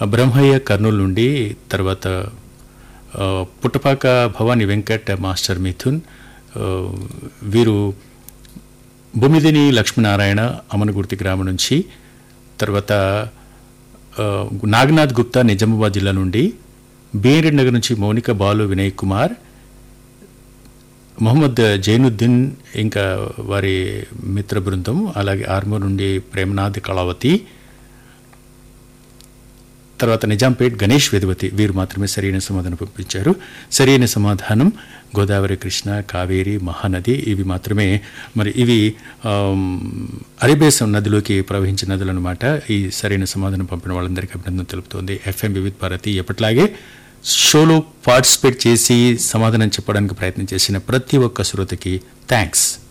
బ్రహ్మయ్య కర్నూలు నుండి తర్వాత ఆ, పుట్టపాక భవాని వెంకట్ మాస్టర్ మిథున్ ఆ, వీరు భూమిదిని లక్ష్మీనారాయణ అమనగుర్తి గ్రామం నుంచి తర్వాత ఆ, నాగనాథ్ గుప్తా నిజామాబాద్ జిల్లా నుండి బీరెడ్ నగర్ నుంచి మౌనిక బాలు వినయ్ కుమార్ మొహమ్మద్ జైనుద్దీన్ ఇంకా వారి మిత్ర బృందం అలాగే ఆర్మూర్ నుండి ప్రేమనాథ్ కళావతి తర్వాత నిజాంపేట్ గణేష్ వేదవతి వీరు మాత్రమే సరైన సమాధానం పంపించారు సరైన సమాధానం గోదావరి కృష్ణ కావేరి మహానది ఇవి మాత్రమే మరి ఇవి ఆమ్, అరేబేసం నదిలోకి ప్రవహించిన నదులు అనమాట ఈ సరైన సమాధానం పంపిన వాళ్ళందరికీ అభినందన తెలుపుతోంది ఎఫ్ఎం వివిధ్ భారతి ఎప్పటిలాగే షోలో పార్టిసిపేట్ చేసి సమాధానం చెప్పడానికి ప్రయత్నం చేసిన ప్రతి ఒక్క శ్రోతకి థ్యాంక్స్